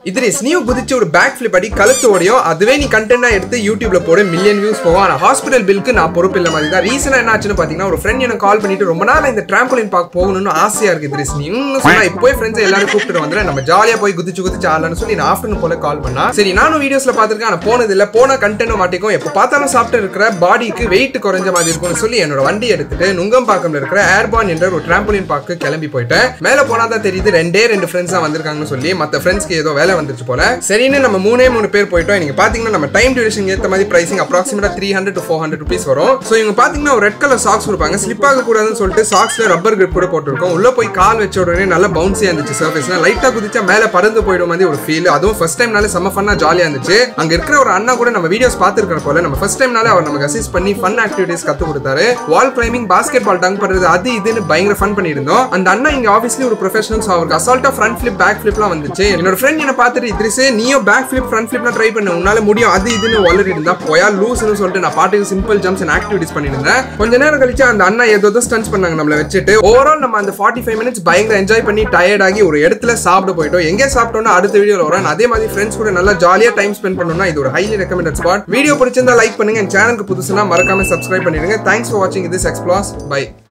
இத்ரிஸ் நீ குதிச்சு ஒரு பேக் ஃபிளிப் அடி கழுத்து ஓடியும் அதுவே நீ கண்டென்ட்டா எடுத்து யூடியூப்ல போட மில்லியன் வியூஸ் போகும் ஆனா ஹாஸ்பிட்டல் பில்க்கு நான் பொறுப்பு இல்ல மாதிரி தான் ரீசனா என்ன ஆச்சுன்னு பாத்தீங்கன்னா ஒரு ஃப்ரெண்ட் எனக்கு கால் பண்ணிட்டு ரொம்ப நாள் இந்த டிராம்போலின் பார்க் போகணும்னு ஆசையா இருக்கு இத்ரிஸ் நீ இன்னும் சொன்னா இப்போ ஃப்ரெண்ட்ஸ் எல்லாரும் கூப்பிட்டு வந்துடுறேன் நம்ம ஜாலியா போய் குதிச்சு குதிச்சு ஆடலாம்னு சொல்லி நான் ஆஃப்டர்நூன் போல கால் பண்ணா சரி நானும் வீடியோஸ்ல பாத்திருக்கேன் ஆனா போனது இல்ல போன கண்டென்ட் மாட்டிக்கும் எப்ப பார்த்தாலும் சாப்பிட்டு இருக்கிற பாடிக்கு வெயிட் குறைஞ்ச மாதிரி இருக்கும்னு சொல்லி என்னோட வண்டி எடுத்துட்டு நுங்கம்பாக்கம்ல இருக்கிற ஏர்பான் என்ற ஒரு டிராம்போலின் பார்க்கு கிளம்பி போயிட்டேன் மேல போனா தான் தெரியுது ரெண்டே ரெண்டு ஃப்ரெண்ட்ஸ் தான் வந்திருக்காங்கன்னு சொல்லி மத்த ஃப்ரெண்ட்ஸ்க்கு ஏதோ வேலை வந்துருச்சு போல சரின்னு நம்ம மூணே மூணு பேர் போயிட்டோம் நீங்க பாத்தீங்கன்னா நம்ம டைம் டியூரேஷன் ஏத்த மாதிரி பிரைசிங் அப்ராக்சிமேட்டா three hundred to four hundred rupees வரும் ஸோ இவங்க பாத்தீங்கன்னா ஒரு ரெட் கலர் சாக்ஸ் கொடுப்பாங்க ஸ்லிப் ஆக கூடாதுன்னு சொல்லிட்டு சாக்ஸ்ல ரப்பர் கிரிப் கூட போட்டிருக்கோம் உள்ள போய் கால் வச்ச உடனே நல்லா பவுன்ஸியா இருந்துச்சு சர்ஃபேஸ்ல லைட்டா குதிச்சா மேல பறந்து போயிடும் மாதிரி ஒரு ஃபீல் அதுவும் ஃபர்ஸ்ட் டைம்னால செம்ம ஃபன்னா ஜாலியா இருந்துச்சு அங்க இருக்கிற ஒரு அண்ணா கூட நம்ம வீடியோஸ் பார்த்திருக்கிற போல நம்ம ஃபர்ஸ்ட் டைம்னால அவர் நமக்கு அசிஸ்ட் பண்ணி ஃபன் ஆக்டிவிட்டிஸ் கத்து கொடுத்தாரு wall climbing basket ball dunk பண்றது அது இதுன்னு பயங்கர ஃபன் பண்ணியிருந்தோம் அந்த அண்ணா இங்க ஆஃபீஸ்லி ஒரு ப்ரொஃபஷனல் அவருக்கு அசால்ட்டா ஃப்ரண்ட் ஃபிளிப் பேக் ஃபிளிப்லாம் வந்துச்சு என்னோட ஃப்ரெண்ட் என்ன பார்த்துட்டு இத்ரிஸ் நீயும் பேக் ஃபிளிப் ஃப்ரண்ட் ஃபிளிப்லாம் ட்ரை பண்ண உன்னால முடியும் அது இதுன்னு வளரி இருந்தா போயா லூஸ்னு சொல்லிட்டு நான் பாட்டுக்கு சிம்பிள் ஜம்ப்ஸ் அண்ட் ஆக்டிவிட்டிஸ் பண்ணியிருந்தேன் கொஞ்ச நேரம் கழிச்சு அந்த அண்ணா ஏதோ ஸ்டன்ஸ் பண்ணாங்க நம்மள வச்சுட்டு ஓவரால் நம்ம அந்த ஃபார்ட்டி ஃபைவ் மினிட்ஸ் பயங்கர என்ஜாய் பண்ணி டயர்ட் ஆகி ஒரு இடத்துல சாப்பிட போயிட்டோம் எங்கே சாப்பிட்டோம்னா அடுத்த வீடியோல வரும் அதே மாதிரி ஃப்ரெண்ட்ஸ் கூட நல்லா ஜாலியா டைம் ஸ்பெண்ட் பண்ணணும்னா இது ஒரு ஹைலி ரெக்கமெண்டட் ஸ்பாட் வீடியோ பிடிச்சிருந்தா லைக் பண்ணுங்க என் சேனலுக்கு புதுசுனா மறக்காம சப்ஸ்கிரைப் பண்ணிடுங்க தேங்க்ஸ் ஃபார் வாட்சிங் திஸ் எக்ஸ்ப்ளாஸ் பை